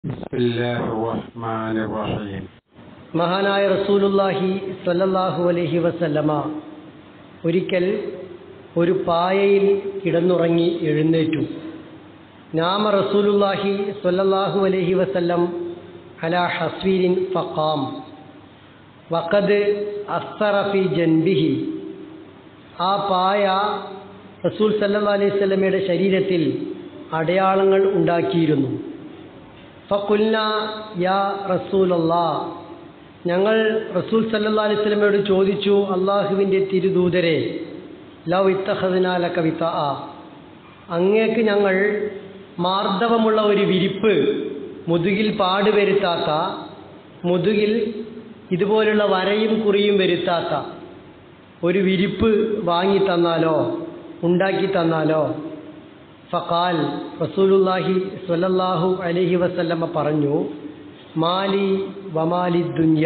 بسم الله الرحمن الرحيم മഹാനായ റസൂലുല്ലാഹി സ്വല്ലല്ലാഹു അലൈഹി വസല്ലമ ഒരിക്കൽ ഒരു പായയിൽ കിടന്നുറങ്ങി എഴുന്നേറ്റു നാമ റസൂലുല്ലാഹി സ്വല്ലല്ലാഹു അലൈഹി വസല്ലം അലാ ഹസ്വീരിൻ ഫഖാം വഖദ് അസ്സറ ഫി ജൻബിഹി ആ പായ റസൂൽ സല്ലല്ലാഹു അലൈഹി വസല്ലമയുടെ ശരീരത്തിൽ അടയാളങ്ങൾ ഉണ്ടാക്കിയിരുന്നു ഫക്കുൽന യാ റസൂലല്ലാ ഞങ്ങൾ റസൂൽ സല്ലല്ലാഹു അലൈഹി വസല്ലമയോട് ചോദിച്ചു അള്ളാഹുവിൻ്റെ തിരുദൂതരെ ലവ് ഇത്തഹദിനാല കവിത ആ അങ്ങേക്ക് ഞങ്ങൾ മാർദ്ദവമുള്ള ഒരു വിരിപ്പ് മുതുകിൽ പാട് വരുത്താത്ത മുതുകിൽ ഇതുപോലുള്ള വരയും കുറിയും വരുത്താത്ത ഒരു വിരിപ്പ് വാങ്ങി തന്നാലോ ഉണ്ടാക്കി തന്നാലോ ഫഖാൽ റസൂലുല്ലാഹി സ്വല്ലല്ലാഹു അലൈഹി വസല്ലമ പറഞ്ഞു മാലി വമാലി ദുന്യ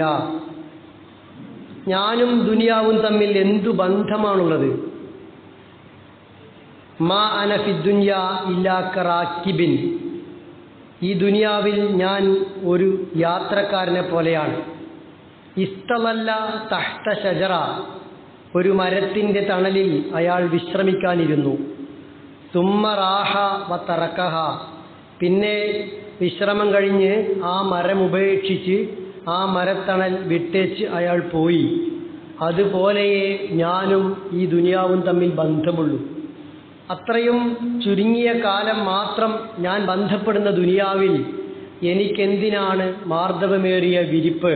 ഞാനും ദുനിയാവും തമ്മിൽ എന്തു ബന്ധമാണുള്ളത് മാ അനഫി ദുന്യ ഇല്ലാക്കറാക്കിബിൻ ഈ ദുനിയാവിൽ ഞാൻ ഒരു യാത്രക്കാരനെ പോലെയാണ് ഇസ്തമല്ല തഹ്ത ഷജറ ഒരു മരത്തിൻ്റെ തണലിൽ അയാൾ വിശ്രമിക്കാനിരുന്നു തുമ്മറാഹ വ തറക്കഹ പിന്നെ വിശ്രമം കഴിഞ്ഞ് ആ മരം ഉപേക്ഷിച്ച് ആ മരത്തണൽ വിട്ടേച്ച് അയാൾ പോയി അതുപോലെയേ ഞാനും ഈ ദുനിയാവും തമ്മിൽ ബന്ധമുള്ളൂ അത്രയും ചുരുങ്ങിയ കാലം മാത്രം ഞാൻ ബന്ധപ്പെടുന്ന ദുനിയാവിൽ എനിക്കെന്തിനാണ് മാർദ്ദവമേറിയ വിരിപ്പ്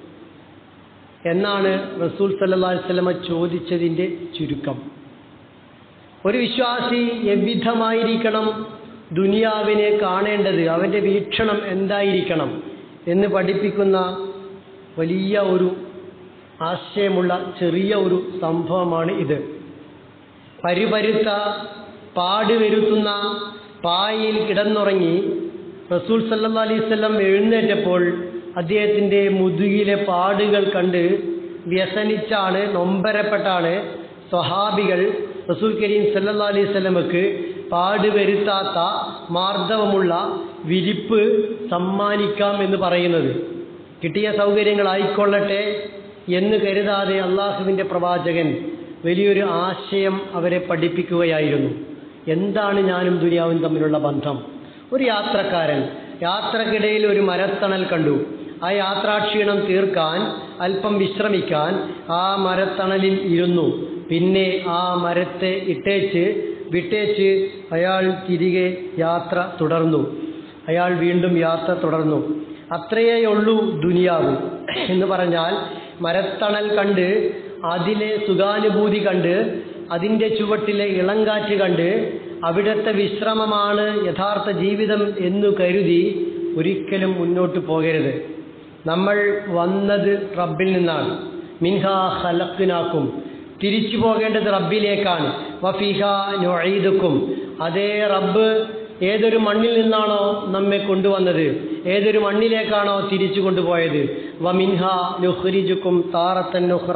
എന്നാണ് റസൂൽ സല്ലല്ലാഹു അലൈഹി വസല്ലമ ചോദിച്ചതിൻ്റെ ചുരുക്കം ഒരു വിശ്വാസി എவ்விധമായിരിക്കണം ദുനിയാവിനെ കാണേണ്ടത് അവൻ്റെ വീക്ഷണം എന്തായിരിക്കണം എന്ന് പഠിപ്പിക്കുന്ന വലിയ ഒരു ആശയമുള്ള ചെറിയ ഒരു സംഭവമാണ് ഇത് പരിപരുത്ത പാടുവരുത്തുന്ന പായയിൽ കിടന്നുറങ്ങി റസൂൽ സല്ലല്ലാഹു അലൈഹി വസല്ലം എഴുന്നേറ്റപ്പോൾ അദ്ദേഹത്തിൻ്റെ മുതുകിലെ പാടുകൾ കണ്ട് വ്യസനിച്ചാണ് നൊമ്പരപ്പെട്ടാണ് സ്വഹാബികൾ റസൂൽ കരീം സല്ലല്ലാ അലൈഹി സ്വലമക്ക് പാടുവരുത്താത്ത മാർദ്ദവമുള്ള വിരിപ്പ് സമ്മാനിക്കാം എന്ന് പറയുന്നത് കിട്ടിയ സൗകര്യങ്ങളായിക്കൊള്ളട്ടെ എന്ന് കരുതാതെ അള്ളാഹുവിൻ്റെ പ്രവാചകൻ വലിയൊരു ആശയം അവരെ പഠിപ്പിക്കുകയായിരുന്നു എന്താണ് ഞാനും ദുനിയാവും തമ്മിലുള്ള ബന്ധം ഒരു യാത്രക്കാരൻ യാത്രക്കിടയിൽ ഒരു മരത്തണൽ കണ്ടു ആ യാത്രാക്ഷീണം തീർക്കാൻ അല്പം വിശ്രമിക്കാൻ ആ മരത്തണലിൽ ഇരുന്നു പിന്നെ ആ മരത്തെ ഇട്ടേച്ച് വിട്ടേച്ച് അയാൾ തിരികെ യാത്ര തുടർന്നു അയാൾ വീണ്ടും യാത്ര തുടർന്നു അത്രയേ ഉള്ളൂ ദുനിയാവ് എന്ന് പറഞ്ഞാൽ മരത്തണൽ കണ്ട് അതിലെ സുഖാനുഭൂതി കണ്ട് അതിൻ്റെ ചുവട്ടിലെ ഇളങ്കാറ്റ് കണ്ട് അവിടുത്തെ വിശ്രമമാണ് യഥാർത്ഥ ജീവിതം എന്നു കരുതി ഒരിക്കലും മുന്നോട്ട് പോകരുത് നമ്മൾ വന്നത് റബ്ബിൽ നിന്നാണ് മിൻഹാ ഹലക്കിനാക്കും തിരിച്ചു പോകേണ്ടത് റബ്ബിലേക്കാണ് വഫിഹ നൊഴീദുക്കും അതേ റബ്ബ് ഏതൊരു മണ്ണിൽ നിന്നാണോ നമ്മെ കൊണ്ടുവന്നത് ഏതൊരു മണ്ണിലേക്കാണോ തിരിച്ചു കൊണ്ടുപോയത് വമിൻഹ നുഹ്രിജുക്കും താറത്തൻ നുഹ്റ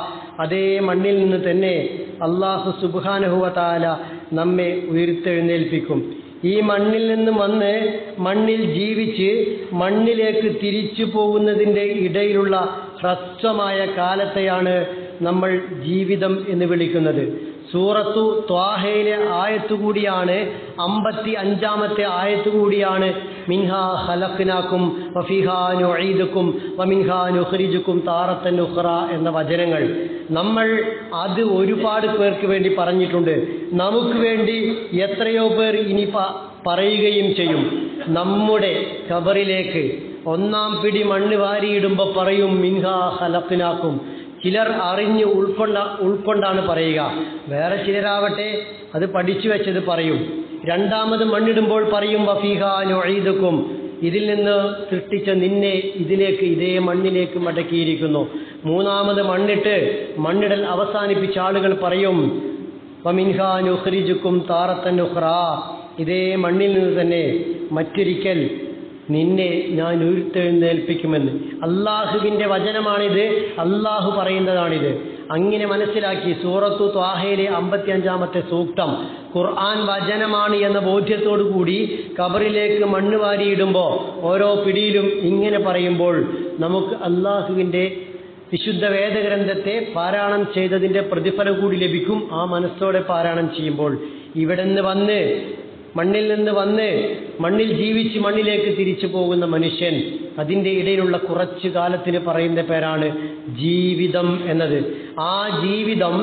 അതേ മണ്ണിൽ നിന്ന് തന്നെ അള്ളാഹു സുബാനുഹുവതാല നമ്മെ ഉയർത്തെഴുന്നേൽപ്പിക്കും ഈ മണ്ണിൽ നിന്ന് വന്ന് മണ്ണിൽ ജീവിച്ച് മണ്ണിലേക്ക് തിരിച്ചു പോകുന്നതിൻ്റെ ഇടയിലുള്ള ഹ്രസ്വമായ കാലത്തെയാണ് നമ്മൾ ജീവിതം എന്ന് വിളിക്കുന്നത് സൂറത്തു ത്വാഹയിലെ ആയത്തുകൂടിയാണ് അമ്പത്തി അഞ്ചാമത്തെ ആയത്തുകൂടിയാണ് മിൻഹാ ഹലഖ്നാക്കും വഫിഹാ നുഈദുക്കും വമിൻഹാ നുഖ്രിജുക്കും താറത്തൻ നുഖ്റ എന്ന വചനങ്ങൾ നമ്മൾ അത് ഒരുപാട് പേർക്ക് വേണ്ടി പറഞ്ഞിട്ടുണ്ട് നമുക്ക് വേണ്ടി എത്രയോ പേർ ഇനി പറയുകയും ചെയ്യും നമ്മുടെ ഖബറിലേക്ക് ഒന്നാം പിടി മണ്ണ് വാരിയിടുമ്പോൾ പറയും മിൻഹാ ഹലഖ്നാക്കും ചിലർ അറിഞ്ഞ് ഉൾക്കൊണ്ട ഉൾക്കൊണ്ടാണ് പറയുക വേറെ ചിലരാവട്ടെ അത് പഠിച്ചു വെച്ചത് പറയും രണ്ടാമത് മണ്ണിടുമ്പോൾ പറയും വഫീഹ നൊഴീദുക്കും ഇതിൽ നിന്ന് സൃഷ്ടിച്ച നിന്നെ ഇതിലേക്ക് ഇതേ മണ്ണിലേക്ക് മടക്കിയിരിക്കുന്നു മൂന്നാമത് മണ്ണിട്ട് മണ്ണിടൽ അവസാനിപ്പിച്ച ആളുകൾ പറയും വമിൻഹ നുഹ്രിജുക്കും താറത്തൻ നുഹ്റ ഇതേ മണ്ണിൽ നിന്ന് തന്നെ മറ്റൊരിക്കൽ നിന്നെ ഞാൻ ഉയർത്തെഴുന്നേൽപ്പിക്കുമെന്ന് അള്ളാഹുവിൻ്റെ വചനമാണിത് അള്ളാഹു പറയുന്നതാണിത് അങ്ങനെ മനസ്സിലാക്കി സൂറത്തു ത്വാഹയിലെ അമ്പത്തി അഞ്ചാമത്തെ സൂക്തം ഖുർആൻ വചനമാണ് എന്ന ബോധ്യത്തോടു കൂടി കബറിലേക്ക് മണ്ണ് വാരിയിടുമ്പോൾ ഓരോ പിടിയിലും ഇങ്ങനെ പറയുമ്പോൾ നമുക്ക് അള്ളാഹുവിൻ്റെ വിശുദ്ധ വേദഗ്രന്ഥത്തെ പാരായണം ചെയ്തതിൻ്റെ പ്രതിഫലം കൂടി ലഭിക്കും ആ മനസ്സോടെ പാരായണം ചെയ്യുമ്പോൾ ഇവിടെ നിന്ന് വന്ന് മണ്ണിൽ നിന്ന് വന്ന് മണ്ണിൽ ജീവിച്ച് മണ്ണിലേക്ക് തിരിച്ചു പോകുന്ന മനുഷ്യൻ അതിൻ്റെ ഇടയിലുള്ള കുറച്ചു കാലത്തിന് പറയുന്ന പേരാണ് ജീവിതം എന്നത് ആ ജീവിതം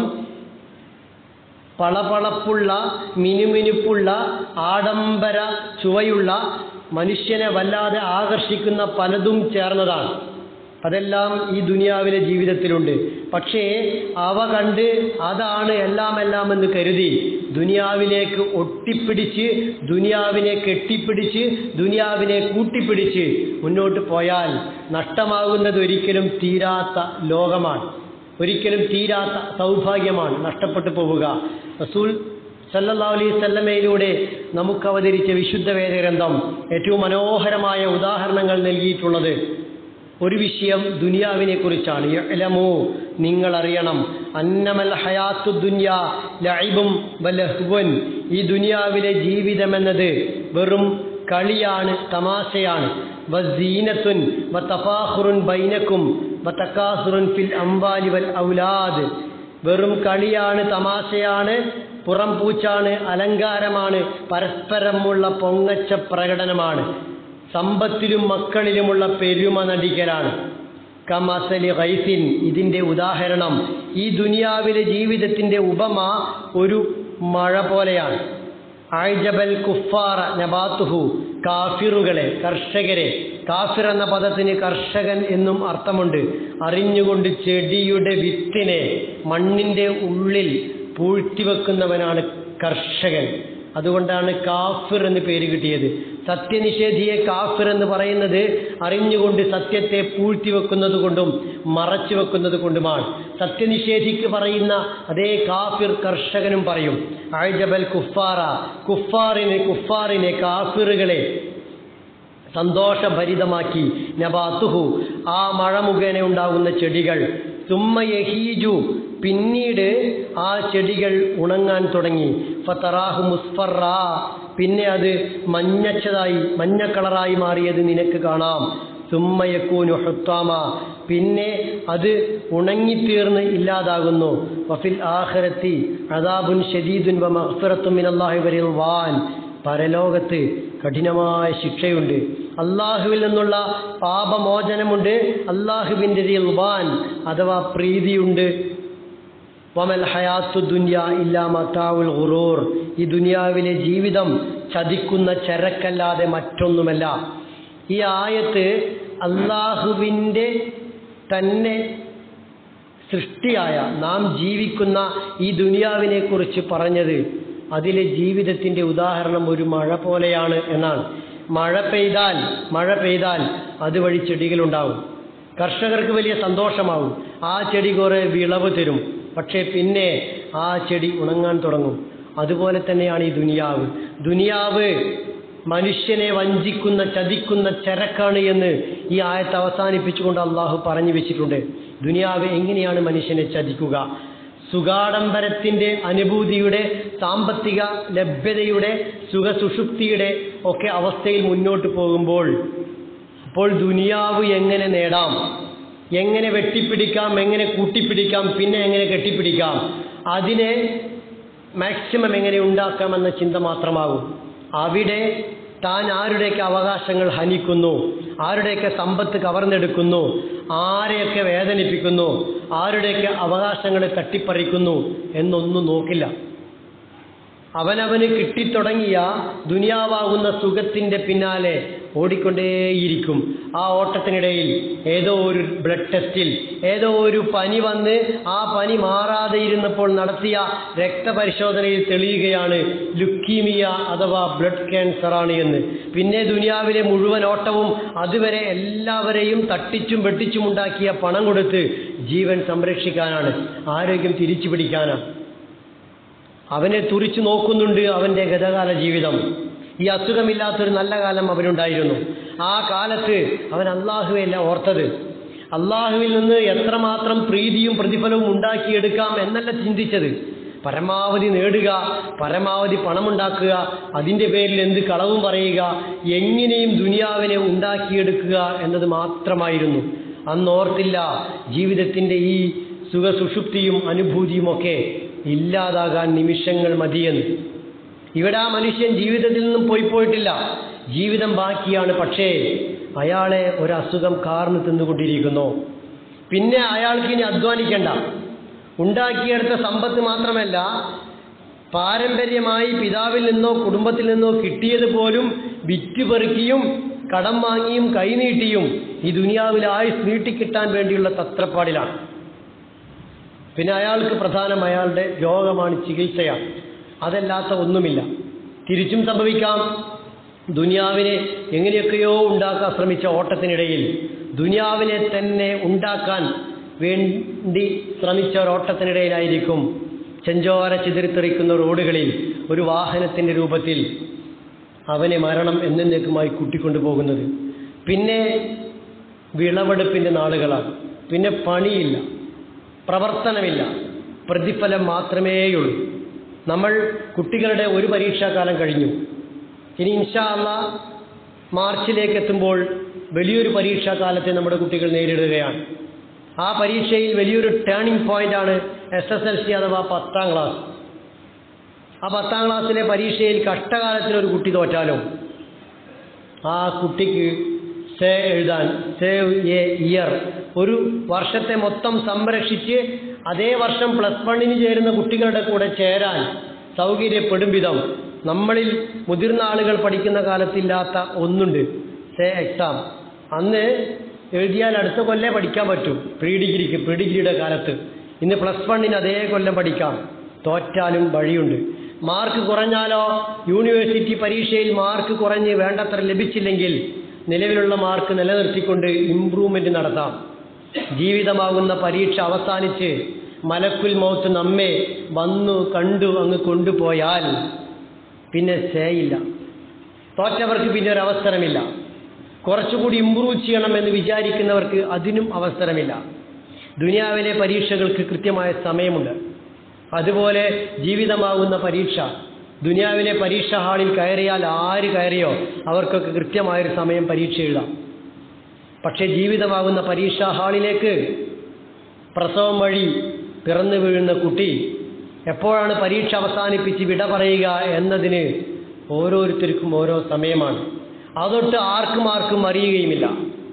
പളപളപ്പുള്ള മിനുമിനുപ്പുള്ള ആഡംബര ചുവയുള്ള മനുഷ്യനെ വല്ലാതെ ആകർഷിക്കുന്ന പലതും ചേർന്നതാണ് അതെല്ലാം ഈ ദുനിയാവിലെ ജീവിതത്തിലുണ്ട് പക്ഷേ അവ കണ്ട് അതാണ് എല്ലാം എല്ലാം എന്ന് കരുതി ദുനിയാവിലേക്ക് ഒട്ടിപ്പിടിച്ച് ദുനിയാവിനെ കെട്ടിപ്പിടിച്ച് ദുനിയാവിനെ കൂട്ടിപ്പിടിച്ച് മുന്നോട്ട് പോയാൽ നഷ്ടമാകുന്നത് ഒരിക്കലും തീരാത്ത ലോകമാണ് ഒരിക്കലും തീരാത്ത സൗഭാഗ്യമാണ് നഷ്ടപ്പെട്ടു പോവുക റസൂൽ സല്ലല്ലാ അലൈഹി സ്വല്ലമയിലൂടെ നമുക്ക് അവതരിച്ച വിശുദ്ധ വേദഗ്രന്ഥം ഏറ്റവും മനോഹരമായ ഉദാഹരണങ്ങൾ നൽകിയിട്ടുള്ളത് ഒരു വിഷയം ദുനിയാവിനെ കുറിച്ചാണ് ഇഅ്ലമൂ നിങ്ങൾ അറിയണം അന്നമൽ ഹയാത്തു ദുനിയ ലൈബും വലഹ്വൻ ഈ ദുനിയാവിലെ ജീവിതമെന്നത് വെറും കളിയാണ് തമാശയാണ് വസീനത്തുൻ വതഫാഖുറുൻ ബൈനക്കും വതകാസുറുൻ ഫിൽ അംവാലി വൽ ഔലാദ് വെറും കളിയാണ് തമാശയാണ് പുറം പൂച്ചാണ് അലങ്കാരമാണ് പരസ്പരമുള്ള പൊങ്ങച്ച പ്രകടനമാണ് സമ്പത്തിലും മക്കളിലുമുള്ള പെരുമ നടിക്കലാണ് കമസലി ഗൈസിൻ ഇതിൻ്റെ ഉദാഹരണം ഈ ദുനിയാവിലെ ജീവിതത്തിൻ്റെ ഉപമ ഒരു മഴ പോലെയാണ് ആഴ്ജബൽ കുഫാറ നബാത്തുഹു കാഫിറുകളെ കർഷകരെ കാഫിർ എന്ന പദത്തിന് കർഷകൻ എന്നും അർത്ഥമുണ്ട് അറിഞ്ഞുകൊണ്ട് ചെടിയുടെ വിത്തിനെ മണ്ണിൻ്റെ ഉള്ളിൽ പൂഴ്ത്തിവെക്കുന്നവനാണ് കർഷകൻ അതുകൊണ്ടാണ് കാഫിർ എന്ന് പേര് കിട്ടിയത് സത്യനിഷേധിയെ കാഫിർ എന്ന് പറയുന്നത് അറിഞ്ഞുകൊണ്ട് സത്യത്തെ പൂഴ്ത്തിവെക്കുന്നത് കൊണ്ടും മറച്ചു വെക്കുന്നത് കൊണ്ടുമാണ് സത്യനിഷേധിക്ക് പറയുന്ന അതേ കാഫിർ കർഷകനും പറയും ആഴ്ജബൽ കുഫാറ കുഫാറിനെ കുഫാറിനെ കാഫിറുകളെ സന്തോഷഭരിതമാക്കി നബാത്തുഹു ആ മഴ മുഖേന ഉണ്ടാകുന്ന ചെടികൾ തുമ്മ യഹീജു പിന്നീട് ആ ചെടികൾ ഉണങ്ങാൻ തുടങ്ങി ഫതറാഹു മുസ്ഫറ പിന്നെ അത് മഞ്ഞച്ചതായി മഞ്ഞ കളറായി മാറിയത് നിനക്ക് കാണാം സുമ്മയക്കൂനു ഹുത്താമ പിന്നെ അത് ഉണങ്ങിത്തീർന്ന് ഇല്ലാതാകുന്നു വഫിൽ ആഖിറത്തി അദാബുൻ ഷദീദുൻ വ മഗ്ഫിറത്തും മിനല്ലാഹി വരിൽവാൻ പരലോകത്ത് കഠിനമായ ശിക്ഷയുണ്ട് അള്ളാഹുവിൽ നിന്നുള്ള പാപമോചനമുണ്ട് അള്ളാഹുവിൻ്റെ റിൽവാൻ അഥവാ പ്രീതിയുണ്ട് വമൽ ഹയാത്തു ദുന്യ ഇല്ലാ മത്താവുൽ ഗുറൂർ ഈ ദുനിയാവിലെ ജീവിതം ചതിക്കുന്ന ചരക്കല്ലാതെ മറ്റൊന്നുമല്ല ഈ ആയത്ത് അള്ളാഹുവിൻ്റെ തന്നെ സൃഷ്ടിയായ നാം ജീവിക്കുന്ന ഈ ദുനിയാവിനെ കുറിച്ച് പറഞ്ഞത് അതിലെ ജീവിതത്തിൻ്റെ ഉദാഹരണം ഒരു മഴ പോലെയാണ് എന്നാണ് മഴ പെയ്താൽ മഴ പെയ്താൽ അതുവഴി ചെടികളുണ്ടാവും കർഷകർക്ക് വലിയ സന്തോഷമാവും ആ ചെടി കുറേ വിളവ് തരും പക്ഷേ പിന്നെ ആ ചെടി ഉണങ്ങാൻ തുടങ്ങും അതുപോലെ തന്നെയാണ് ഈ ദുനിയാവ് ദുനിയാവ് മനുഷ്യനെ വഞ്ചിക്കുന്ന ചതിക്കുന്ന ചരക്കാണ് എന്ന് ഈ ആയത്ത് അവസാനിപ്പിച്ചുകൊണ്ട് അള്ളാഹു പറഞ്ഞു വെച്ചിട്ടുണ്ട് ദുനിയാവ് എങ്ങനെയാണ് മനുഷ്യനെ ചതിക്കുക സുഖാഡംബരത്തിൻ്റെ അനുഭൂതിയുടെ സാമ്പത്തിക ലഭ്യതയുടെ സുഖസുഷുപ്തിയുടെ ഒക്കെ അവസ്ഥയിൽ മുന്നോട്ട് പോകുമ്പോൾ അപ്പോൾ ദുനിയാവ് എങ്ങനെ നേടാം എങ്ങനെ വെട്ടിപ്പിടിക്കാം എങ്ങനെ കൂട്ടിപ്പിടിക്കാം പിന്നെ എങ്ങനെ കെട്ടിപ്പിടിക്കാം അതിനെ മാക്സിമം എങ്ങനെ ഉണ്ടാക്കാമെന്ന ചിന്ത മാത്രമാകും അവിടെ താൻ ആരുടെയൊക്കെ അവകാശങ്ങൾ ഹനിക്കുന്നു ആരുടെയൊക്കെ സമ്പത്ത് കവർന്നെടുക്കുന്നു ആരെയൊക്കെ വേദനിപ്പിക്കുന്നു ആരുടെയൊക്കെ അവകാശങ്ങളെ തട്ടിപ്പറിക്കുന്നു എന്നൊന്നും നോക്കില്ല അവനവന് കിട്ടിത്തുടങ്ങിയ ദുനിയാവാകുന്ന സുഖത്തിൻ്റെ പിന്നാലെ ഓടിക്കൊണ്ടേയിരിക്കും ആ ഓട്ടത്തിനിടയിൽ ഏതോ ഒരു ബ്ലഡ് ടെസ്റ്റിൽ ഏതോ ഒരു പനി വന്ന് ആ പനി മാറാതെ ഇരുന്നപ്പോൾ നടത്തിയ രക്തപരിശോധനയിൽ തെളിയുകയാണ് ലുക്കീമിയ അഥവാ ബ്ലഡ് ക്യാൻസർ ആണ് എന്ന് പിന്നെ ദുനിയാവിലെ മുഴുവൻ ഓട്ടവും അതുവരെ എല്ലാവരെയും തട്ടിച്ചും വെട്ടിച്ചും ഉണ്ടാക്കിയ പണം കൊടുത്ത് ജീവൻ സംരക്ഷിക്കാനാണ് ആരോഗ്യം തിരിച്ചു പിടിക്കാനാണ് അവനെ തുറിച്ചു നോക്കുന്നുണ്ട് അവൻ്റെ ഗതകാല ജീവിതം ഈ അസുഖമില്ലാത്തൊരു നല്ല കാലം അവനുണ്ടായിരുന്നു ആ കാലത്ത് അവൻ അള്ളാഹുവല്ല ഓർത്തത് അള്ളാഹുവിൽ നിന്ന് എത്രമാത്രം പ്രീതിയും പ്രതിഫലവും ഉണ്ടാക്കിയെടുക്കാം എന്നല്ല ചിന്തിച്ചത് പരമാവധി നേടുക പരമാവധി പണമുണ്ടാക്കുക അതിൻ്റെ പേരിൽ എന്ത് കളവും പറയുക എങ്ങനെയും ദുനിയാവിനെ ഉണ്ടാക്കിയെടുക്കുക എന്നത് മാത്രമായിരുന്നു അന്നോർത്തില്ല ജീവിതത്തിൻ്റെ ഈ സുഖസുഷുപ്തിയും അനുഭൂതിയുമൊക്കെ ഇല്ലാതാകാൻ നിമിഷങ്ങൾ മതിയെന്ന് ഇവിടെ ആ മനുഷ്യൻ ജീവിതത്തിൽ നിന്നും പോയി പോയിട്ടില്ല ജീവിതം ബാക്കിയാണ് പക്ഷേ അയാളെ ഒരു അസുഖം കാർന്നു തിന്നുകൊണ്ടിരിക്കുന്നു പിന്നെ അയാൾക്ക് ഇനി അധ്വാനിക്കേണ്ട ഉണ്ടാക്കിയെടുത്ത സമ്പത്ത് മാത്രമല്ല പാരമ്പര്യമായി പിതാവിൽ നിന്നോ കുടുംബത്തിൽ നിന്നോ കിട്ടിയത് പോലും വിറ്റുപെറുക്കിയും കടം വാങ്ങിയും കൈനീട്ടിയും ഈ ദുനിയാവിൽ ആയുസ് നീട്ടിക്കിട്ടാൻ വേണ്ടിയുള്ള തത്രപ്പാടിലാണ് പിന്നെ അയാൾക്ക് പ്രധാനം അയാളുടെ രോഗമാണ് ചികിത്സയാണ് അതല്ലാത്ത ഒന്നുമില്ല തിരിച്ചും സംഭവിക്കാം ദുനിയാവിനെ എങ്ങനെയൊക്കെയോ ഉണ്ടാക്കാൻ ശ്രമിച്ച ഓട്ടത്തിനിടയിൽ ദുനിയാവിനെ തന്നെ ഉണ്ടാക്കാൻ വേണ്ടി ശ്രമിച്ച ഒരോട്ടത്തിനിടയിലായിരിക്കും ചെഞ്ചോര ചിതറിത്തെറിക്കുന്ന റോഡുകളിൽ ഒരു വാഹനത്തിൻ്റെ രൂപത്തിൽ അവനെ മരണം എന്നേക്കുമായി കൂട്ടിക്കൊണ്ടുപോകുന്നത് പിന്നെ വിളവെടുപ്പിൻ്റെ നാളുകളാണ് പിന്നെ പണിയില്ല പ്രവർത്തനമില്ല പ്രതിഫലം മാത്രമേയുള്ളൂ നമ്മൾ കുട്ടികളുടെ ഒരു പരീക്ഷാകാലം കഴിഞ്ഞു ഇനി ഇൻഷാ അല്ല മാർച്ചിലേക്ക് എത്തുമ്പോൾ വലിയൊരു പരീക്ഷാകാലത്തെ നമ്മുടെ കുട്ടികൾ നേരിടുകയാണ് ആ പരീക്ഷയിൽ വലിയൊരു ടേണിംഗ് പോയിന്റാണ് എസ് എസ് എൽ സി അഥവാ പത്താം ക്ലാസ് ആ പത്താം ക്ലാസ്സിലെ പരീക്ഷയിൽ കഷ്ടകാലത്തിൽ ഒരു കുട്ടി തോറ്റാലും ആ കുട്ടിക്ക് സേ എഴുതാൻ സേവ് എ ഇയർ ഒരു വർഷത്തെ മൊത്തം സംരക്ഷിച്ച് അതേ വർഷം പ്ലസ് വണ്ണിന് ചേരുന്ന കുട്ടികളുടെ കൂടെ ചേരാൻ സൗകര്യപ്പെടും വിധം നമ്മളിൽ മുതിർന്ന ആളുകൾ പഠിക്കുന്ന കാലത്തില്ലാത്ത ഒന്നുണ്ട് സേ എക്സാം അന്ന് എഴുതിയാൽ അടുത്ത കൊല്ലേ പഠിക്കാൻ പറ്റും പ്രീ ഡിഗ്രിക്ക് പ്രീ ഡിഗ്രിയുടെ കാലത്ത് ഇന്ന് പ്ലസ് വണ്ണിന് അതേ കൊല്ലം പഠിക്കാം തോറ്റാലും വഴിയുണ്ട് മാർക്ക് കുറഞ്ഞാലോ യൂണിവേഴ്സിറ്റി പരീക്ഷയിൽ മാർക്ക് കുറഞ്ഞ് വേണ്ടത്ര ലഭിച്ചില്ലെങ്കിൽ നിലവിലുള്ള മാർക്ക് നിലനിർത്തിക്കൊണ്ട് ഇംപ്രൂവ്മെന്റ് നടത്താം ജീവിതമാകുന്ന പരീക്ഷ അവസാനിച്ച് മലക്കുൽ മൗത്ത് നമ്മെ വന്നു കണ്ടു അങ്ങ് കൊണ്ടുപോയാൽ പിന്നെ സേയില്ല തോറ്റവർക്ക് പിന്നെ ഒരു അവസരമില്ല കുറച്ചുകൂടി ഇമ്പ്രൂവ് ചെയ്യണമെന്ന് വിചാരിക്കുന്നവർക്ക് അതിനും അവസരമില്ല ദുനിയാവിലെ പരീക്ഷകൾക്ക് കൃത്യമായ സമയമുണ്ട് അതുപോലെ ജീവിതമാകുന്ന പരീക്ഷ ദുനിയാവിലെ പരീക്ഷ ഹാളിൽ കയറിയാൽ ആര് കയറിയോ അവർക്കൊക്കെ കൃത്യമായൊരു സമയം പരീക്ഷ എഴുതാം പക്ഷേ ജീവിതമാകുന്ന പരീക്ഷാ ഹാളിലേക്ക് പ്രസവം വഴി പിറന്നു വീഴുന്ന കുട്ടി എപ്പോഴാണ് പരീക്ഷ അവസാനിപ്പിച്ച് വിട പറയുക എന്നതിന് ഓരോരുത്തർക്കും ഓരോ സമയമാണ് അതൊട്ട് ആർക്കും ആർക്കും അറിയുകയുമില്ല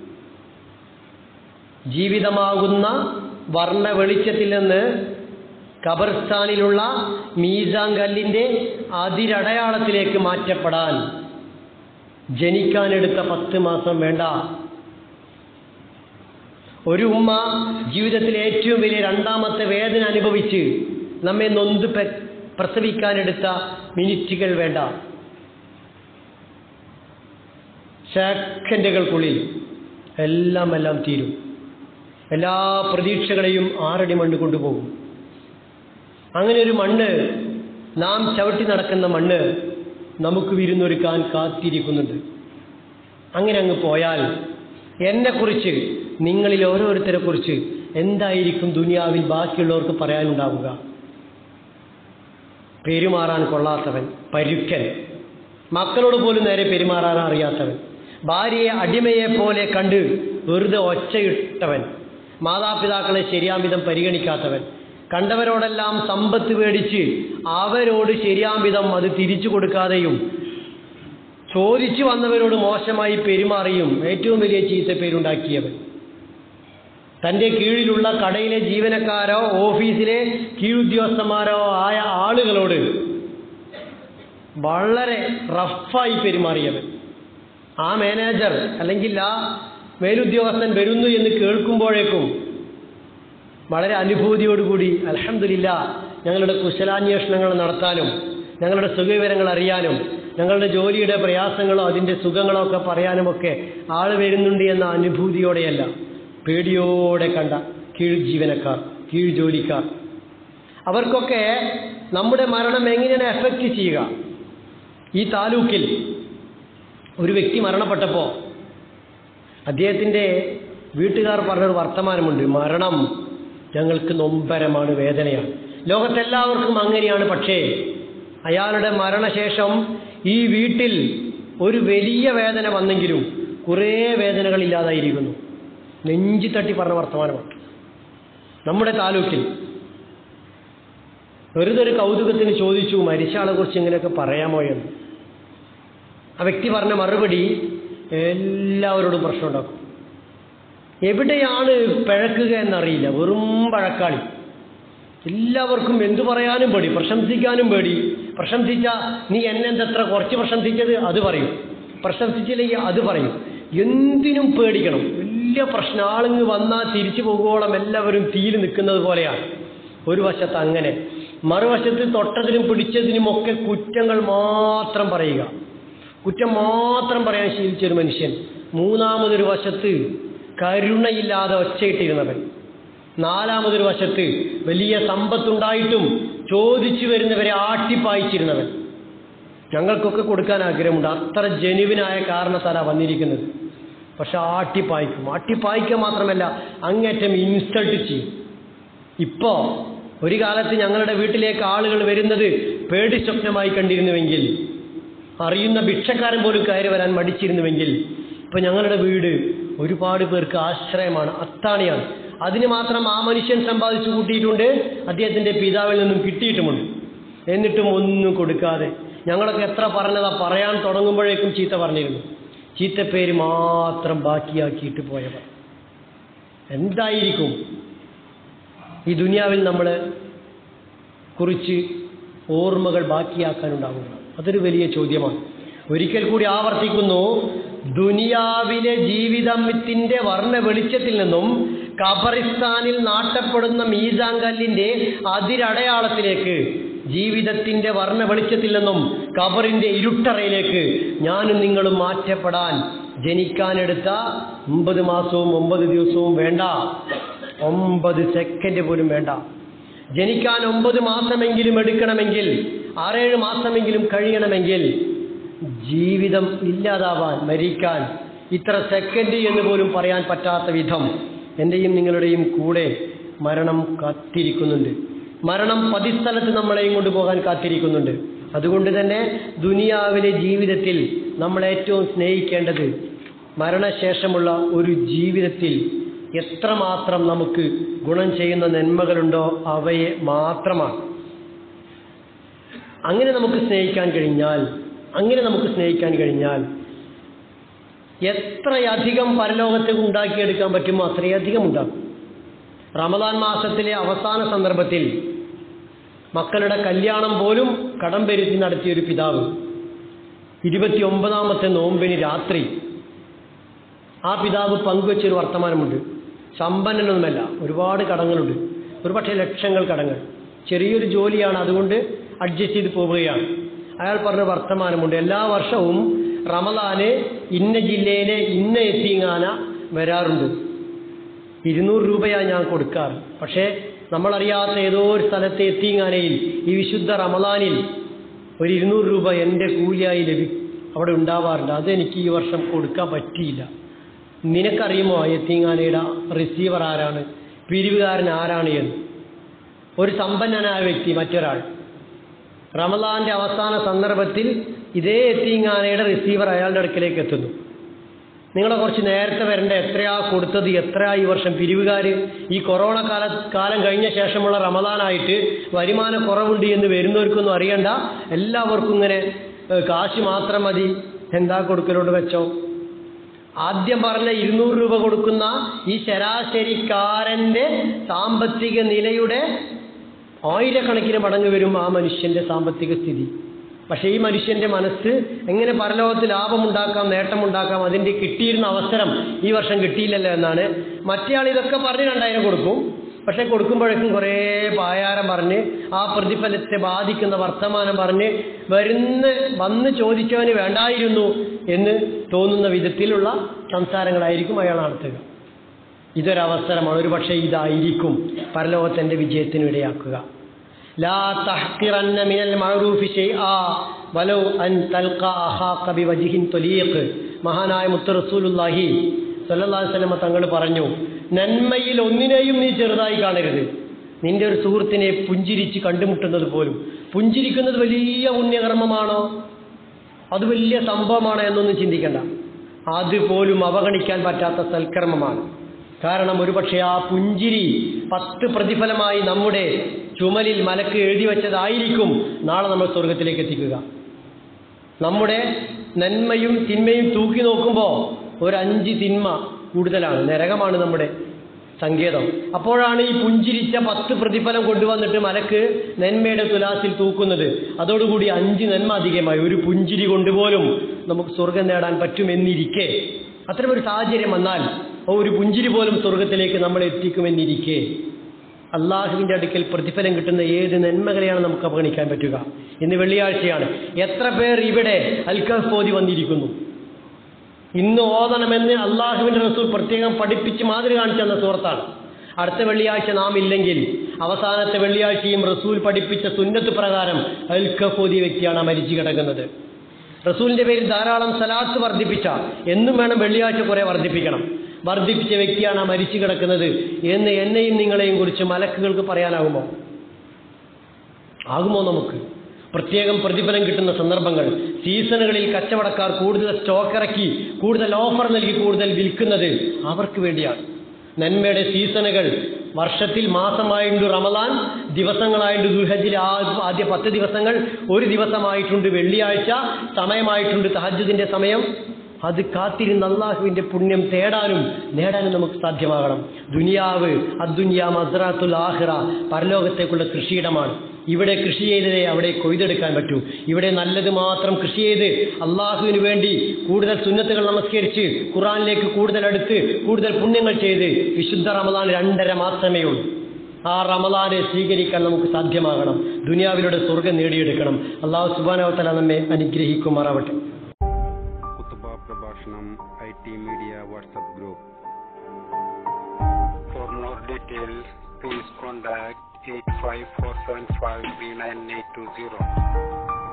ജീവിതമാകുന്ന വർണ്ണ വെളിച്ചത്തിൽ നിന്ന് ഖബർസ്ഥാനിലുള്ള മീസാൻ കല്ലിൻ്റെ അതിരടയാളത്തിലേക്ക് മാറ്റപ്പെടാൻ ജനിക്കാനെടുത്ത പത്ത് മാസം വേണ്ട ഒരു ഉമ്മ ജീവിതത്തിലെ ഏറ്റവും വലിയ രണ്ടാമത്തെ വേദന അനുഭവിച്ച് നമ്മെ നൊന്ത് പെ- പ്രസവിക്കാനെടുത്ത മിനിറ്റുകൾ വേണ്ട സെക്കൻഡുകൾക്കുള്ളിൽ എല്ലാം എല്ലാം തീരും എല്ലാ പ്രതീക്ഷകളെയും ആറടി മണ്ണ് കൊണ്ടുപോകും അങ്ങനെ ഒരു മണ്ണ് നാം ചവിട്ടി നടക്കുന്ന മണ്ണ് നമുക്ക് വിരുന്നൊരുക്കാൻ കാത്തിരിക്കുന്നുണ്ട് അങ്ങനെ അങ്ങ് പോയാൽ എന്നെക്കുറിച്ച് നിങ്ങളിൽ ഓരോരുത്തരെ കുറിച്ച് എന്തായിരിക്കും ദുനിയാവിൽ ബാക്കിയുള്ളവർക്ക് പറയാനുണ്ടാവുക പെരുമാറാൻ കൊള്ളാത്തവൻ പരുക്കൻ മക്കളോട് പോലും നേരെ പെരുമാറാൻ അറിയാത്തവൻ ഭാര്യയെ അടിമയെ പോലെ കണ്ട് വെറുതെ ഒച്ചയിട്ടവൻ മാതാപിതാക്കളെ ശരിയാം വിധം പരിഗണിക്കാത്തവൻ കണ്ടവരോടെല്ലാം സമ്പത്ത് മേടിച്ച് അവരോട് ശരിയാം വിധം അത് തിരിച്ചു കൊടുക്കാതെയും ചോദിച്ചു വന്നവരോട് മോശമായി പെരുമാറിയും ഏറ്റവും വലിയ ചീത്ത പേരുണ്ടാക്കിയവൻ തൻ്റെ കീഴിലുള്ള കടയിലെ ജീവനക്കാരോ ഓഫീസിലെ കീഴുദ്യോഗസ്ഥന്മാരോ ആയ ആളുകളോട് വളരെ റഫായി പെരുമാറിയവൻ ആ മാനേജർ അല്ലെങ്കിൽ ആ മേലുദ്യോഗസ്ഥൻ വരുന്നു എന്ന് കേൾക്കുമ്പോഴേക്കും വളരെ അനുഭൂതിയോടുകൂടി അലഹമില്ല ഞങ്ങളുടെ കുശലാന്വേഷണങ്ങൾ നടത്താനും ഞങ്ങളുടെ സുഖവിവരങ്ങൾ അറിയാനും ഞങ്ങളുടെ ജോലിയുടെ പ്രയാസങ്ങളോ അതിൻ്റെ സുഖങ്ങളോ ഒക്കെ പറയാനുമൊക്കെ ആൾ വരുന്നുണ്ട് എന്ന അനുഭൂതിയോടെയല്ല പേടിയോടെ കണ്ട കീഴ് ജീവനക്കാർ കീഴ് ജോലിക്കാർ അവർക്കൊക്കെ നമ്മുടെ മരണം എങ്ങനെയാണ് എഫക്റ്റ് ചെയ്യുക ഈ താലൂക്കിൽ ഒരു വ്യക്തി മരണപ്പെട്ടപ്പോൾ അദ്ദേഹത്തിൻ്റെ വീട്ടുകാർ പറഞ്ഞൊരു വർത്തമാനമുണ്ട് മരണം ഞങ്ങൾക്ക് നൊമ്പരമാണ് വേദനയാണ് ലോകത്തെല്ലാവർക്കും അങ്ങനെയാണ് പക്ഷേ അയാളുടെ മരണശേഷം ഈ വീട്ടിൽ ഒരു വലിയ വേദന വന്നെങ്കിലും കുറേ വേദനകൾ ഇല്ലാതായിരിക്കുന്നു നെഞ്ചി തട്ടി പറഞ്ഞ വർത്തമാനമാണ് നമ്മുടെ താലൂക്കിൽ വെറുതെ ഒരു കൗതുകത്തിന് ചോദിച്ചു മരിച്ച ആളെ കുറിച്ച് ഇങ്ങനെയൊക്കെ പറയാമോ എന്ന് ആ വ്യക്തി പറഞ്ഞ മറുപടി എല്ലാവരോടും പ്രശ്നം ഉണ്ടാക്കും എവിടെയാണ് പിഴക്കുക എന്നറിയില്ല വെറും പഴക്കാളി എല്ലാവർക്കും എന്തു പറയാനും പേടി പ്രശംസിക്കാനും പേടി പ്രശംസിച്ച നീ എന്നെന്തത്ര കുറച്ച് പ്രശംസിച്ചത് അത് പറയും പ്രശംസിച്ചില്ലെങ്കിൽ അത് പറയും എന്തിനും പേടിക്കണം വലിയ പ്രശ്നം ആളിങ്ങ് വന്നാൽ തിരിച്ചു പോകുവോളം എല്ലാവരും തീയിൽ നിൽക്കുന്നത് പോലെയാണ് ഒരു വശത്ത് അങ്ങനെ മറുവശത്ത് തൊട്ടതിനും പിടിച്ചതിനും ഒക്കെ കുറ്റങ്ങൾ മാത്രം പറയുക കുറ്റം മാത്രം പറയാൻ ശീലിച്ച ഒരു മനുഷ്യൻ മൂന്നാമതൊരു വശത്ത് കരുണയില്ലാതെ ഒച്ചയിട്ടിരുന്നവൻ നാലാമതൊരു വശത്ത് വലിയ സമ്പത്തുണ്ടായിട്ടും ചോദിച്ചു വരുന്നവരെ ആട്ടിപ്പായിച്ചിരുന്നവൻ ഞങ്ങൾക്കൊക്കെ കൊടുക്കാൻ ആഗ്രഹമുണ്ട് അത്ര ജനുവിനായ കാരണത്താലാ വന്നിരിക്കുന്നത് പക്ഷെ ആട്ടിപ്പായിക്കും ആട്ടിപ്പായിക്കുക മാത്രമല്ല അങ്ങേറ്റം ഇൻസൾട്ട് ചെയ്യും ഇപ്പോ ഒരു കാലത്ത് ഞങ്ങളുടെ വീട്ടിലേക്ക് ആളുകൾ വരുന്നത് പേടി സ്വപ്നമായി കണ്ടിരുന്നുവെങ്കിൽ അറിയുന്ന ഭിക്ഷക്കാരൻ പോലും കയറി വരാൻ മടിച്ചിരുന്നുവെങ്കിൽ ഇപ്പൊ ഞങ്ങളുടെ വീട് ഒരുപാട് പേർക്ക് ആശ്രയമാണ് അത്താണിയാണ് അതിന് മാത്രം ആ മനുഷ്യൻ സമ്പാദിച്ചു കൂട്ടിയിട്ടുണ്ട് അദ്ദേഹത്തിന്റെ പിതാവിൽ നിന്നും കിട്ടിയിട്ടുമുണ്ട് എന്നിട്ടും ഒന്നും കൊടുക്കാതെ ഞങ്ങളൊക്കെ എത്ര പറഞ്ഞതാ പറയാൻ തുടങ്ങുമ്പോഴേക്കും ചീത്ത പറഞ്ഞിരുന്നു ചീത്തപ്പേര് മാത്രം ബാക്കിയാക്കിയിട്ട് പോയവർ എന്തായിരിക്കും ഈ ദുനിയാവിൽ നമ്മൾ കുറിച്ച് ഓർമ്മകൾ ബാക്കിയാക്കാനുണ്ടാകുക അതൊരു വലിയ ചോദ്യമാണ് ഒരിക്കൽ കൂടി ആവർത്തിക്കുന്നു ദുനിയാവിലെ ജീവിതത്തിന്റെ വർണ്ണ വെളിച്ചത്തിൽ നിന്നും ഖബറിസ്ഥാനിൽ നാട്ടപ്പെടുന്ന മീസാങ്കല്ലിന്റെ അതിരടയാളത്തിലേക്ക് ജീവിതത്തിന്റെ വർണ്ണ വെളിച്ചത്തിൽ നിന്നും ഖബറിന്റെ ഇരുട്ടറയിലേക്ക് ഞാനും നിങ്ങളും മാറ്റപ്പെടാൻ ജനിക്കാനെടുത്ത ഒമ്പത് മാസവും ഒമ്പത് ദിവസവും വേണ്ട ഒമ്പത് സെക്കൻഡ് പോലും വേണ്ട ജനിക്കാൻ ഒമ്പത് മാസമെങ്കിലും എടുക്കണമെങ്കിൽ ആറേഴ് മാസമെങ്കിലും കഴിയണമെങ്കിൽ ജീവിതം ഇല്ലാതാവാൻ മരിക്കാൻ ഇത്ര സെക്കൻഡ് എന്ന് പോലും പറയാൻ പറ്റാത്ത വിധം എൻ്റെയും നിങ്ങളുടെയും കൂടെ മരണം കാത്തിരിക്കുന്നുണ്ട് മരണം പതിസ്ഥലത്ത് നമ്മളെയും കൊണ്ടുപോകാൻ കാത്തിരിക്കുന്നുണ്ട് അതുകൊണ്ട് തന്നെ ദുനിയാവിലെ ജീവിതത്തിൽ നമ്മൾ ഏറ്റവും സ്നേഹിക്കേണ്ടത് മരണശേഷമുള്ള ഒരു ജീവിതത്തിൽ എത്രമാത്രം നമുക്ക് ഗുണം ചെയ്യുന്ന നന്മകളുണ്ടോ അവയെ മാത്രമാണ് അങ്ങനെ നമുക്ക് സ്നേഹിക്കാൻ കഴിഞ്ഞാൽ അങ്ങനെ നമുക്ക് സ്നേഹിക്കാൻ കഴിഞ്ഞാൽ എത്രയധികം പരലോകത്തെ ഉണ്ടാക്കിയെടുക്കാൻ പറ്റുമോ അത്രയധികം ഉണ്ടാക്കും റമദാൻ മാസത്തിലെ അവസാന സന്ദർഭത്തിൽ മക്കളുടെ കല്യാണം പോലും കടം വരുത്തി നടത്തിയൊരു പിതാവ് ഇരുപത്തിയൊമ്പതാമത്തെ നോമ്പിന് രാത്രി ആ പിതാവ് പങ്കുവച്ചൊരു വർത്തമാനമുണ്ട് സമ്പന്നനൊന്നുമല്ല ഒരുപാട് കടങ്ങളുണ്ട് ഒരുപക്ഷെ ലക്ഷങ്ങൾ കടങ്ങൾ ചെറിയൊരു ജോലിയാണ് അതുകൊണ്ട് അഡ്ജസ്റ്റ് ചെയ്ത് പോവുകയാണ് അയാൾ പറഞ്ഞ വർത്തമാനമുണ്ട് എല്ലാ വർഷവും റമദാന് ഇന്ന ജില്ലയിലെ ഇന്ന എത്തിങ്ങാന വരാറുണ്ട് ഇരുന്നൂറ് രൂപയാണ് ഞാൻ കൊടുക്കാറ് പക്ഷേ നമ്മളറിയാത്ത ഏതോ ഒരു സ്ഥലത്തെ എത്തിങ്ങാനയിൽ ഈ വിശുദ്ധ റമദാനിൽ ഒരു ഇരുന്നൂറ് രൂപ എൻ്റെ കൂലിയായി ലഭി അവിടെ ഉണ്ടാവാറുണ്ട് അതെനിക്ക് ഈ വർഷം കൊടുക്കാൻ പറ്റിയില്ല നിനക്കറിയുമോ ആ എത്തിങ്ങാനയുടെ റിസീവർ ആരാണ് പിരിവുകാരൻ ആരാണ് എന്ന് ഒരു സമ്പന്നനായ വ്യക്തി മറ്റൊരാൾ റമദാന്റെ അവസാന സന്ദർഭത്തിൽ ഇതേ എത്തിങ്ങാനയുടെ റിസീവർ അയാളുടെ അടുക്കലേക്ക് എത്തുന്നു നിങ്ങളെ കുറച്ച് നേരത്തെ വരേണ്ട എത്രയാ കൊടുത്തത് എത്രയാ ഈ വർഷം പിരിവുകാർ ഈ കൊറോണ കാല കാലം കഴിഞ്ഞ ശേഷമുള്ള റമദാനായിട്ട് വരുമാന കുറവുണ്ട് എന്ന് വരുന്നവർക്കൊന്നും അറിയണ്ട എല്ലാവർക്കും ഇങ്ങനെ ഏഹ്, കാശ് മാത്രം മതി എന്താ കൊടുക്കലോട് വെച്ചോ ആദ്യം പറഞ്ഞ ഇരുന്നൂറ് രൂപ കൊടുക്കുന്ന ഈ ശരാശരിക്കാരന്റെ സാമ്പത്തിക നിലയുടെ ആയിരക്കണക്കിന് മടങ്ങ് വരും ആ മനുഷ്യന്റെ സാമ്പത്തിക സ്ഥിതി പക്ഷേ ഈ മനുഷ്യന്റെ മനസ്സ് എങ്ങനെ പരലോകത്ത് ലാഭമുണ്ടാക്കാം നേട്ടമുണ്ടാക്കാം അതിന്റെ കിട്ടിയിരുന്ന അവസരം ഈ വർഷം കിട്ടിയില്ലല്ലോ എന്നാണ് മറ്റേയാൾ ഇതൊക്കെ പറഞ്ഞ് രണ്ടായിരം കൊടുക്കും പക്ഷെ കൊടുക്കുമ്പോഴേക്കും കുറേ പായാരം പറഞ്ഞ് ആ പ്രതിഫലത്തെ ബാധിക്കുന്ന വർത്തമാനം പറഞ്ഞ് വരുന്ന വന്ന് ചോദിച്ചവന് വേണ്ടായിരുന്നു എന്ന് തോന്നുന്ന വിധത്തിലുള്ള സംസാരങ്ങളായിരിക്കും അയാൾ നടത്തുക ഇതൊരവസരമാണ് ഒരു പക്ഷേ ഇതായിരിക്കും പരലോകത്തിന്റെ വിജയത്തിന് ഇടയാക്കുക ലാ തഹ്കിറന്ന മിനൽ മഅറൂഫി ശൈആ വലൗ അൻ തൽഖ അഹാഖ ബിവജ്ഹിൻ തലീഖ് മഹാനായ മുത്ത് റസൂലുള്ളാഹി സല്ലല്ലാഹു അലൈഹി വസല്ലമ തങ്ങൾ പറഞ്ഞു നന്മയിൽ ഒന്നിനെയും നീ ചെറുതായി കാണരുത് നിന്റെ ഒരു സുഹൃത്തിനെ പുഞ്ചിരിച്ച് കണ്ടുമുട്ടുന്നത് പോലും പുഞ്ചിരിക്കുന്നത് വലിയ പുണ്യകർമ്മമാണോ അത് വലിയ സംഭവമാണ് എന്നൊന്നും ചിന്തിക്കണ്ട അതുപോലും അവഗണിക്കാൻ പറ്റാത്ത സൽക്കർമ്മമാണ് കാരണം ഒരുപക്ഷെ ആ പുഞ്ചിരി പത്ത് പ്രതിഫലമായി നമ്മുടെ ചുമലിൽ മലക്ക് എഴുതി വെച്ചതായിരിക്കും നാളെ നമ്മൾ സ്വർഗത്തിലേക്ക് എത്തിക്കുക നമ്മുടെ നന്മയും തിന്മയും തൂക്കി നോക്കുമ്പോൾ ഒരു അഞ്ച് തിന്മ കൂടുതലാണ് നരകമാണ് നമ്മുടെ സങ്കേതം അപ്പോഴാണ് ഈ പുഞ്ചിരിച്ച പത്ത് പ്രതിഫലം കൊണ്ടുവന്നിട്ട് മലക്ക് നന്മയുടെ തുലാസിൽ തൂക്കുന്നത് അതോടുകൂടി അഞ്ച് നന്മ അധികമായി ഒരു പുഞ്ചിരി കൊണ്ടുപോലും നമുക്ക് സ്വർഗം നേടാൻ പറ്റുമെന്നിരിക്കെ അത്തരം ഒരു സാഹചര്യം വന്നാൽ ആ ഒരു പുഞ്ചിരി പോലും സ്വർഗത്തിലേക്ക് നമ്മളെ എത്തിക്കുമെന്നിരിക്കെ അള്ളാഹുവിൻ്റെ അടുക്കൽ പ്രതിഫലം കിട്ടുന്ന ഏത് നന്മകളെയാണ് നമുക്ക് അവഗണിക്കാൻ പറ്റുക ഇന്ന് വെള്ളിയാഴ്ചയാണ് എത്ര പേർ ഇവിടെ അൽക്കഫ് ഓതി വന്നിരിക്കുന്നു ഇന്ന് ഓതണമെന്ന് അള്ളാഹുവിൻ്റെ റസൂൽ പ്രത്യേകം പഠിപ്പിച്ച് മാതൃക കാണിച്ചു തന്ന സുഹൃത്താണ് അടുത്ത വെള്ളിയാഴ്ച നാം ഇല്ലെങ്കിൽ അവസാനത്തെ വെള്ളിയാഴ്ചയും റസൂൽ പഠിപ്പിച്ച സുന്നത്ത് പ്രകാരം അൽക്കഫ് ഓതിയ വ്യക്തിയാണ് ആ മരിച്ചു കിടക്കുന്നത് റസൂലിന്റെ പേരിൽ ധാരാളം സലാത്ത് വർദ്ധിപ്പിച്ച എന്നും വേണം വെള്ളിയാഴ്ച കുറെ വർദ്ധിപ്പിക്കണം വർദ്ധിപ്പിച്ച വ്യക്തിയാണ് ആ മരിച്ചു കിടക്കുന്നത് എന്ന് എന്നെയും നിങ്ങളെയും കുറിച്ച് മലക്കുകൾക്ക് പറയാനാകുമോ ആകുമോ നമുക്ക് പ്രത്യേകം പ്രതിഫലം കിട്ടുന്ന സന്ദർഭങ്ങൾ സീസണുകളിൽ കച്ചവടക്കാർ കൂടുതൽ സ്റ്റോക്ക് ഇറക്കി കൂടുതൽ ഓഫർ നൽകി കൂടുതൽ വിൽക്കുന്നത് അവർക്ക് വേണ്ടിയാണ് നന്മയുടെ സീസണുകൾ വർഷത്തിൽ മാസമായിട്ടുണ്ട് റമദാൻ ദിവസങ്ങളായിട്ടുണ്ട് ദുൽഹജിലെ ആദ്യ പത്ത് ദിവസങ്ങൾ ഒരു ദിവസമായിട്ടുണ്ട് വെള്ളിയാഴ്ച സമയമായിട്ടുണ്ട് തഹജ്ജുദിന്റെ സമയം അത് കാത്തിരുന്ന് അള്ളാഹുവിന്റെ പുണ്യം തേടാനും നേടാനും നമുക്ക് സാധ്യമാകണം ദുനിയാവ് അദ്ദുനിയ മസ്റാത്തുൽ ആഹിറ പരലോകത്തേക്കുള്ള കൃഷിയിടമാണ് ഇവിടെ കൃഷി ചെയ്തതേ അവിടെ കൊയ്തെടുക്കാൻ പറ്റൂ ഇവിടെ നല്ലത് മാത്രം കൃഷി ചെയ്ത് അള്ളാഹുവിന് വേണ്ടി കൂടുതൽ സുന്നത്തുകൾ നമസ്കരിച്ച് ഖുറാനിലേക്ക് കൂടുതൽ അടുത്ത് കൂടുതൽ പുണ്യങ്ങൾ ചെയ്ത് വിശുദ്ധ റമദാൻ രണ്ടര മാസമേ ഉള്ളൂ ആ റമദാനെ സ്വീകരിക്കാൻ നമുക്ക് സാധ്യമാകണം ദുനിയാവിലൂടെ സ്വർഗം നേടിയെടുക്കണം അള്ളാഹു സുബാനവത്തല നമ്മെ അനുഗ്രഹിക്കുമാറാവട്ടെ കുത്തുബ പ്രഭാഷണം I T media WhatsApp group For more details, please contact 85475 3980.